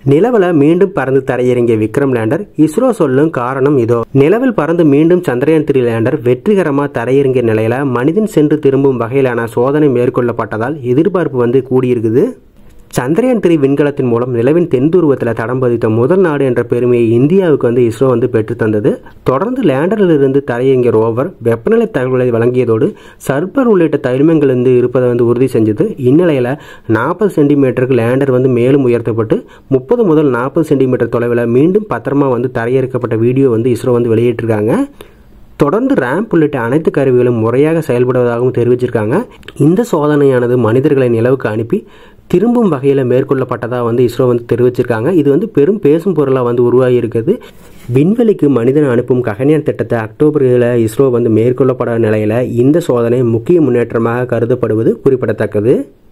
நிலவில் மீண்டும் பறந்து தரையிறங்கிய விக்ரம் லேண்டர் இஸ்ரோ சொல்லும் காரணம் இதோ நிலவில் பறந்து மீண்டும் சந்திரயான் த்ரீ லேண்டர் வெற்றிகரமாக தரையிறங்கிய நிலையில மனிதன் சென்று திரும்பும் வகையிலான சோதனை மேற்கொள்ளப்பட்டதால் எதிர்பார்ப்பு வந்து கூடியிருக்குது சந்திரயான் த்ரீ விண்கலத்தின் மூலம் நிலவின் தென் துருவத்தில் தடம் பதித்த முதல் நாடு என்ற பெருமையை இந்தியாவுக்கு வந்து இஸ்ரோ வந்து பெற்று தந்தது தொடர்ந்து லேண்டரிலிருந்து தரையிறங்கிய ரோவர் வெப்பநிலை தகவல்களை வழங்கியதோடு சர்பர் உள்ளிட்ட தனிமங்கள் வந்து இருப்பதை வந்து உறுதி செஞ்சது இந்நிலையில் நாற்பது சென்டிமீட்டருக்கு லேண்டர் வந்து மேலும் உயர்த்தப்பட்டு முப்பது முதல் நாற்பது சென்டிமீட்டர் தொலைவில் மீண்டும் பத்திரமா வந்து தரையிறக்கப்பட்ட வீடியோ வந்து இஸ்ரோ வந்து வெளியிட்டிருக்காங்க தொடர்ந்து ரேம்ப் உள்ளிட்ட அனைத்து கருவிகளும் முறையாக செயல்படுவதாகவும் தெரிவிச்சிருக்காங்க இந்த சோதனையானது மனிதர்களை நிலவுக்கு அனுப்பி திரும்பும் வகையில் மேற்கொள்ளப்பட்டதாக வந்து இஸ்ரோ வந்து தெரிவிச்சிருக்காங்க இது வந்து பெரும் பேசும் பொருளாக வந்து உருவாகி இருக்குது விண்வெளிக்கு மனிதன் அனுப்பும் ககன்யான் திட்டத்தை அக்டோபரில் இஸ்ரோ வந்து மேற்கொள்ளப்பட நிலையில் இந்த சோதனை முக்கிய முன்னேற்றமாக கருதப்படுவது குறிப்பிடத்தக்கது